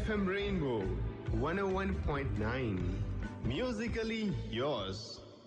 FM Rainbow 101.9. Musically yours.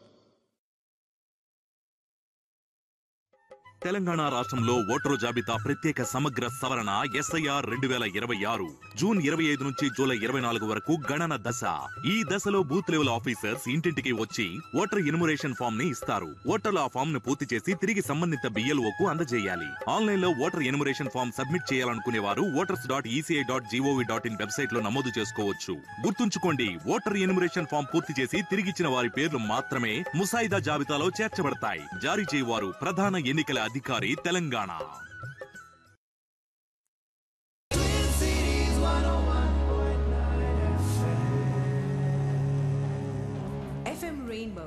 Telangana రాష్ట్రంలో voter జాబితా ప్రత్యేక సమగ్ర సవరణ ఎస్ఐఆర్ రెండు వేల ఇరవై ఆరు జూన్ ఇరవై ఐదు నుంచి జూలై ఇరవై నాలుగు వరకు గణన దశ ఈ దశలో బూత్ లెవెల్ ఆఫీసర్స్ ఇంటింటికి వచ్చి ఓటర్ ఇనుమరేషన్ ఫామ్ ని ఇస్తారు ఓటర్లు ఆ ఫామ్ ను పూర్తి చేసి తిరిగి సంబంధిత బిఎల్ఓ కు అందజేయాలి ఆన్లైన్ లో ఓటర్ ఎనుమరేషన్ ఫామ్ సబ్మిట్ చేయాలనుకునే వారు voters dot ECI dot gov dot in website లో నమోదు చేసుకోవచ్చు గుర్తుంచుకోండి ఓటర్ ఎనుమరేషన్ ఫామ్ పూర్తి చేసి తిరిగిచ్చిన వారి పేర్లు మాత్రమే ముసాయిదా జాబితాలో చేర్చబడతాయి జారీ చేయవారు ప్రధాన ఎన్నికల అధికారి తెలంగాణ FM Rainbow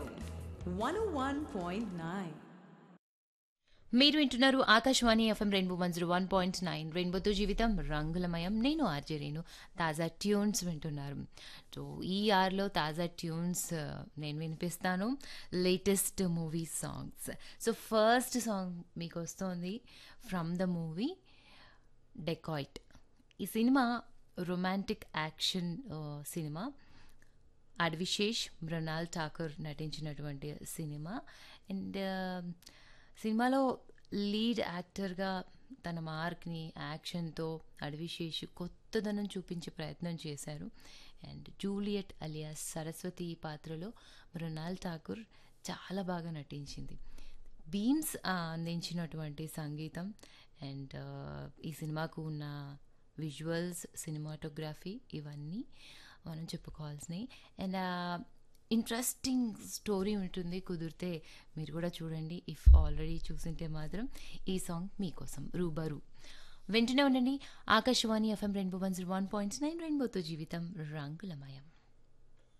101.9. మీరు వింటున్నారు Akashvani FM rainbow one zero one point nine రెయిన్బోతో జీవితం రంగులమయం నేను ఆర్జే రేణు తాజా ట్యూన్స్ వింటున్నారు సో ఈ ఆర్లో తాజా ట్యూన్స్ ఆ, నేను వినిపిస్తాను latest movie songs so first song మీకు వస్తుంది ఫ్రమ్ ద మూవీ డెకాయిట్ ఈ సినిమా రొమాంటిక్ యాక్షన్ ఆ, సినిమా అడ్విశేష్ మృణాల్ ఠాకూర్ నటించినటువంటి సినిమా అండ్ సినిమాలో లీడ్ యాక్టర్గా తన మార్క్ని యాక్షన్తో అడ్విశేష్ కొత్తదనం చూపించే ప్రయత్నం చేశారు అండ్ జూలియట్ అలియాస్ సరస్వతి ఈ పాత్రలో మృణాల్ ఠాకూర్ చాలా బాగా నటించింది బీమ్స్ అందించినటువంటి సంగీతం అండ్ ఈ సినిమాకు ఉన్న విజువల్స్ సినిమాటోగ్రఫీ ఇవన్నీ మనం చెప్పుకోవాల్సినవి అండ్ ఇంట్రెస్టింగ్ స్టోరీ ఉంటుంది కుదిరితే మీరు కూడా చూడండి ఇఫ్ ఆల్రెడీ చూసింటే మాత్రం ఈ సాంగ్ మీకోసం రూబరు వెంటనే ఉండండి Akashvani FM rainbow one zero one point nine రెయిన్బోతో జీవితం రంగులమయం